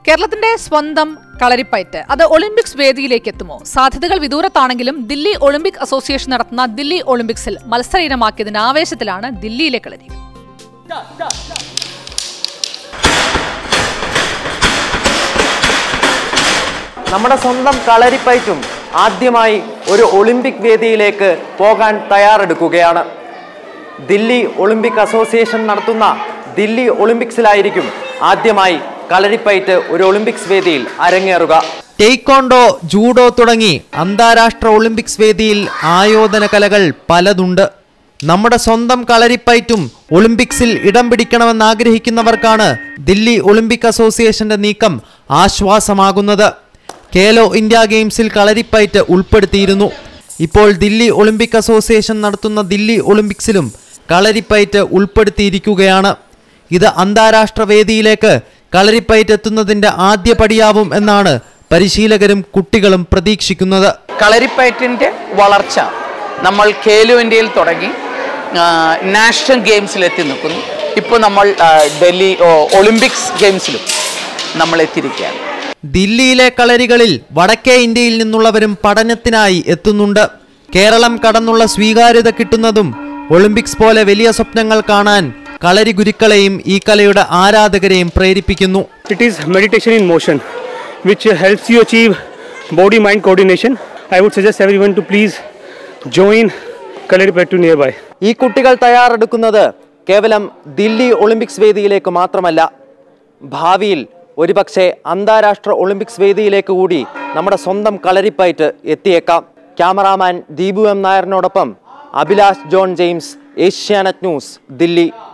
കേരളത്തിന്റെ സ്വന്തം കളരിപ്പയറ്റ് അത് ഒളിമ്പിക്സ് വേദിയിലേക്ക് എത്തുമോ സാധ്യതകൾ വിദൂരത്താണെങ്കിലും ദില്ലി ഒളിമ്പിക് അസോസിയേഷൻ നടത്തുന്ന ദില്ലി ഒളിമ്പിക്സിൽ മത്സര ഇനമാക്കിയതിന്റെ ആവേശത്തിലാണ് ദില്ലിയിലെ കളരി നമ്മുടെ സ്വന്തം കളരിപ്പയറ്റും ആദ്യമായി ഒരു ഒളിമ്പിക് വേദിയിലേക്ക് പോകാൻ തയ്യാറെടുക്കുകയാണ് ദില്ലി ഒളിമ്പിക് അസോസിയേഷൻ നടത്തുന്ന ദില്ലി ഒളിമ്പിക്സിലായിരിക്കും ആദ്യമായി കളരിപ്പയറ്റ് ഒരു ഒളിമ്പിക്സ് വേദിയിൽ അരങ്ങേറുക ടേക്കോണ്ടോ ജൂഡോ തുടങ്ങി അന്താരാഷ്ട്ര ഒളിമ്പിക്സ് വേദിയിൽ ആയോധന കലകൾ പലതുണ്ട് നമ്മുടെ സ്വന്തം കളരിപ്പയറ്റും ഒളിമ്പിക്സിൽ ഇടം പിടിക്കണമെന്ന് ആഗ്രഹിക്കുന്നവർക്കാണ് ദില്ലി ഒളിമ്പിക് അസോസിയേഷന്റെ നീക്കം ആശ്വാസമാകുന്നത് കേലോ ഇന്ത്യ ഗെയിംസിൽ കളരിപ്പയറ്റ് ഉൾപ്പെടുത്തിയിരുന്നു ഇപ്പോൾ ദില്ലി ഒളിമ്പിക് അസോസിയേഷൻ നടത്തുന്ന ദില്ലി ഒളിമ്പിക്സിലും കളരിപ്പയറ്റ് ഉൾപ്പെടുത്തിയിരിക്കുകയാണ് ഇത് അന്താരാഷ്ട്ര വേദിയിലേക്ക് കളരിപ്പയറ്റ് എത്തുന്നതിന്റെ ആദ്യ പടിയാവും എന്നാണ് പരിശീലകരും കുട്ടികളും പ്രതീക്ഷിക്കുന്നത് കളരിപ്പയറ്റിൻ്റെ വളർച്ച നമ്മൾ ഖേലോ ഇന്ത്യയിൽ തുടങ്ങി ആ, നാഷണൽ ഗെയിംസിൽ എത്തി നിൽക്കുന്നു ഇപ്പോൾ നമ്മൾ ആ, ഡൽഹി ഓ, ഒളിമ്പിക്സ് ഗെയിംസിലും നമ്മൾ എത്തിയിരിക്കുകയാണ് ദില്ലിയിലെ കളരികളിൽ വടക്കേ ഇന്ത്യയിൽ നിന്നുള്ളവരും പഠനത്തിനായി എത്തുന്നുണ്ട് കേരളം കടന്നുള്ള സ്വീകാര്യത കിട്ടുന്നതും ഒളിമ്പിക്സ് പോലെ വലിയ സ്വപ്നങ്ങൾ കാണാൻ കളരി ഗുരുക്കളെയും ഈ കലയുടെ ആരാധകരെയും പ്രേരിപ്പിക്കുന്നു It is meditation in motion, which uh, helps you achieve body mind coordination. I would suggest everyone to please join Kalaripattu nearby. ഈ കുട്ടികൾ തയ്യാറെടുക്കുന്നത് കേവലം ദില്ലി ഒളിമ്പിക്സ് വേദിയിലേക്ക് മാത്രമല്ല ഭാവിയിൽ ഒരുപക്ഷെ അന്താരാഷ്ട്ര ഒളിമ്പിക്സ് വേദിയിലേക്ക് കൂടി നമ്മുടെ സ്വന്തം കളരിപ്പയറ്റ് എത്തിയേക്കാം ക്യാമറാമാൻ ദീപു എം നായറിനോടൊപ്പം Abhilash John James Asianet news Delhi